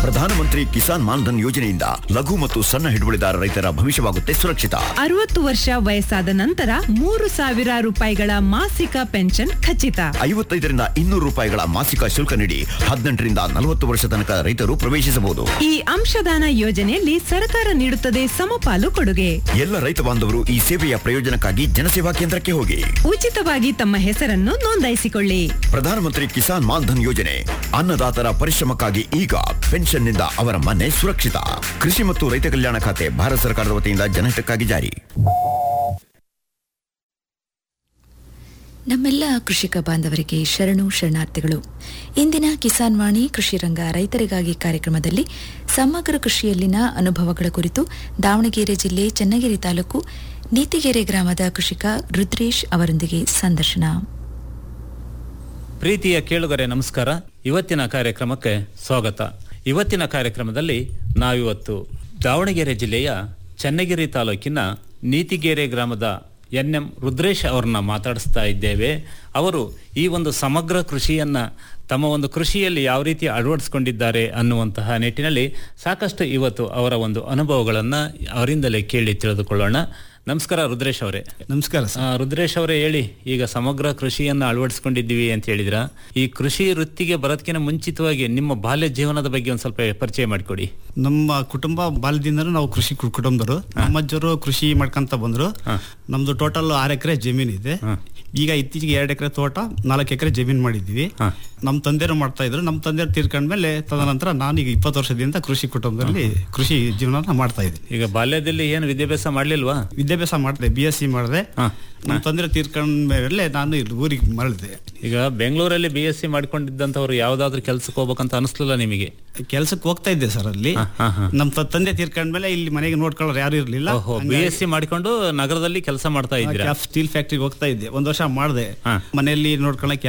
ಪ್ರಧಾನಮಂತ್ರಿ ಕಿಸಾನ್ ಮಾನ್ಧನ್ ಯೋಜನೆಯಿಂದ ಲಘು ಮತ್ತು ಸಣ್ಣ ಹಿಡುವಳಿದಾರ ರೈತರ ಭವಿಷ್ಯವಾಗುತ್ತೆ ಸುರಕ್ಷಿತ ಅರವತ್ತು ವರ್ಷ ವಯಸ್ಸಾದ ನಂತರ ಮೂರು ಸಾವಿರ ರೂಪಾಯಿಗಳ ಮಾಸಿಕ ಪೆನ್ಷನ್ ಖಚಿತ ಐವತ್ತೈದರಿಂದ ಇನ್ನೂರು ರೂಪಾಯಿಗಳ ಮಾಸಿಕ ಶುಲ್ಕ ನೀಡಿ ಹದಿನೆಂಟರಿಂದ ನಲವತ್ತು ವರ್ಷ ತನಕ ರೈತರು ಪ್ರವೇಶಿಸಬಹುದು ಈ ಅಂಶದಾನ ಯೋಜನೆಯಲ್ಲಿ ಸರ್ಕಾರ ನೀಡುತ್ತದೆ ಸಮಪಾಲು ಕೊಡುಗೆ ಎಲ್ಲ ರೈತ ಬಾಂಧವರು ಈ ಸೇವೆಯ ಪ್ರಯೋಜನಕ್ಕಾಗಿ ಜನಸೇವಾ ಕೇಂದ್ರಕ್ಕೆ ಹೋಗಿ ಉಚಿತವಾಗಿ ತಮ್ಮ ಹೆಸರನ್ನು ನೋಂದಾಯಿಸಿಕೊಳ್ಳಿ ಪ್ರಧಾನಮಂತ್ರಿ ಕಿಸಾನ್ ಮಾನ್ಧನ್ ಯೋಜನೆ ಅನ್ನದಾತರ ಪರಿಶ್ರಮಕ್ಕಾಗಿ ಈಗ ಪೆನ್ಷನ್ನಿಂದ ಅವರ ಮನೆ ಸುರಕ್ಷಿತ ಕೃಷಿ ಮತ್ತು ರೈತ ಕಲ್ಯಾಣ ಖಾತೆ ಭಾರತ ಸರ್ಕಾರದ ವತಿಯಿಂದ ಜನಹಿತಕ್ಕಾಗಿ ಜಾರಿ ನಮ್ಮೆಲ್ಲ ಕೃಷಿಕ ಬಾಂಧವರಿಗೆ ಶರಣು ಶರಣಾರ್ಥಿಗಳು ಇಂದಿನ ಕಿಸಾನ್ ವಾಣಿ ಕೃಷಿ ರಂಗ ರೈತರಿಗಾಗಿ ಕಾರ್ಯಕ್ರಮದಲ್ಲಿ ಸಮಗ್ರ ಕೃಷಿಯಲ್ಲಿನ ಅನುಭವಗಳ ಕುರಿತು ದಾವಣಗೆರೆ ಜಿಲ್ಲೆ ಚನ್ನಗಿರಿ ತಾಲೂಕು ನೀತಿಗೆರೆ ಗ್ರಾಮದ ಕೃಷಿಕ ರುದ್ರೇಶ್ ಅವರೊಂದಿಗೆ ಸಂದರ್ಶನ ಪ್ರೀತಿಯ ಕೇಳುಗರೆ ನಮಸ್ಕಾರ ಇವತ್ತಿನ ಕಾರ್ಯಕ್ರಮಕ್ಕೆ ಸ್ವಾಗತ ಇವತ್ತಿನ ಕಾರ್ಯಕ್ರಮದಲ್ಲಿ ನಾವಿವತ್ತು ದಾವಣಗೆರೆ ಜಿಲ್ಲೆಯ ಚನ್ನಗಿರಿ ತಾಲೂಕಿನ ನೀತಿಗೆರೆ ಗ್ರಾಮದ ಎನ್ ಎಂ ರುದ್ರೇಶ್ ಅವರನ್ನ ಮಾತಾಡಿಸ್ತಾ ಇದ್ದೇವೆ ಅವರು ಈ ಒಂದು ಸಮಗ್ರ ಕೃಷಿಯನ್ನ ತಮ್ಮ ಒಂದು ಕೃಷಿಯಲ್ಲಿ ಯಾವ ರೀತಿ ಅಳವಡಿಸ್ಕೊಂಡಿದ್ದಾರೆ ಅನ್ನುವಂತಹ ನಿಟ್ಟಿನಲ್ಲಿ ಸಾಕಷ್ಟು ಇವತ್ತು ಅವರ ಒಂದು ಅನುಭವಗಳನ್ನ ಅವರಿಂದಲೇ ಕೇಳಿ ತಿಳಿದುಕೊಳ್ಳೋಣ ನಮಸ್ಕಾರ ರುದ್ರೇಶ್ ಅವರೇ ನಮಸ್ಕಾರ ಸರ್ ಆ, ರುದ್ರೇಶ್ ಅವರೇ ಹೇಳಿ ಈಗ ಸಮಗ್ರ ಕೃಷಿಯನ್ನ ಅಳವಡಿಸ್ಕೊಂಡಿದ್ದೀವಿ ಅಂತ ಹೇಳಿದ್ರ ಈ ಕೃಷಿ ವೃತ್ತಿಗೆ ಬರೋದಕ್ಕಿಂತ ಮುಂಚಿತವಾಗಿ ನಿಮ್ಮ ಬಾಲ್ಯ ಜೀವನದ ಬಗ್ಗೆ ಒಂದ್ ಸ್ವಲ್ಪ ಪರಿಚಯ ಮಾಡಿಕೊಡಿ ನಮ್ಮ ಕುಟುಂಬ ಬಾಲ್ಯದಿಂದನೂ ನಾವು ಕೃಷಿ ಕು- ಕುಟುಂಬದವರು ನಮ್ಮ ಅಜ್ಜರು ಕೃಷಿ ಮಾಡ್ಕೊಂತ ಬಂದ್ರು ನಮ್ದು ಟೋಟಲ್ ಆರು ಎಕರೆ ಜಮೀನ್ ಇದೆ ಈಗ ಇತ್ತೀಚೆಗೆ ಎರಡು ಎಕರೆ ತೋಟ ನಾಲ್ಕು ಎಕರೆ ಜಮೀನ್ ಮಾಡಿದ್ದೀವಿ ನಮ್ಮ ತಂದೆರು ಮಾಡ್ತಾ ಇದ್ರು ನಮ್ಮ ತಂದೆಯರು ತೀರ್ಕೊಂಡ್ಮೇಲೆ ತದನಂತರ ನಾನು ಈಗ ಇಪ್ಪತ್ತು ವರ್ಷದಿಂದ ಕೃಷಿ ಕುಟುಂಬದಲ್ಲಿ ಕೃಷಿ ಜೀವನ ಮಾಡ್ತಾ ಇದ್ದೀನಿ ಈಗ ಬಾಲ್ಯದಲ್ಲಿ ಏನು ವಿದ್ಯಾಭ್ಯಾಸ ಮಾಡ್ಲಿಲ್ವಾ ವಿದ್ಯಾಭ್ಯಾಸ ಮಾಡಿದೆ ಬಿ ಎಸ್ ಸಿ ಮಾಡಿದೆ ನಮ್ಮ ತಂದೆ ತೀರ್ಕೊಂಡ್ಮೇಲೆ ನಾನು ಇಲ್ಲಿ ಊರಿಗೆ ಮರಳಿದೆ ಈಗ ಬೆಂಗಳೂರಲ್ಲಿ ಬಿ ಎಸ್ ಸಿ ಮಾಡ್ಕೊಂಡಿದ್ದಂಥವ್ರು ಯಾವ್ದಾದ್ರು ಕೆಲ್ಸಕ್ಕೆ ಹೋಗ್ಬೇಕಂತ ಅನಿಸ್ಲಿಲ್ಲ ನಿಮಗೆ ಕೆಲ್ಸಕ್ಕೆ ಹೋಗ್ತಾ ಇದ್ದೆ ಸರ್ ಅಲ್ಲಿ ನಮ್ಮ ತ- ತಂದೆ ತೀರ್ಕೊಂಡ್ಮೇಲೆ ಇಲ್ಲಿ ಮನೆಗೆ ನೋಡ್ಕೊಳ್ಳೋರು ಯಾರು ಇರ್ಲಿಲ್ಲ ಓಹೋ ಬಿ ಎಸ್ ಸಿ ಮಾಡಿಕೊಂಡು ನಗರದಲ್ಲಿ ಕೆಲಸ ಮಾಡ್ತಾ ಇದ್ದೀರಾ ಸ್ಟೀಲ್ ಫ್ಯಾಕ್ಟ್ರಿಗೆ ಹೋಗ್ತಾ ಇದ್ದೆ ಒಂದ್ ವರ್ಷ ಮಾಡಿದೆ ಮನೆಯಲ್ಲಿ ನೋಡ್ಕೊಳಕ್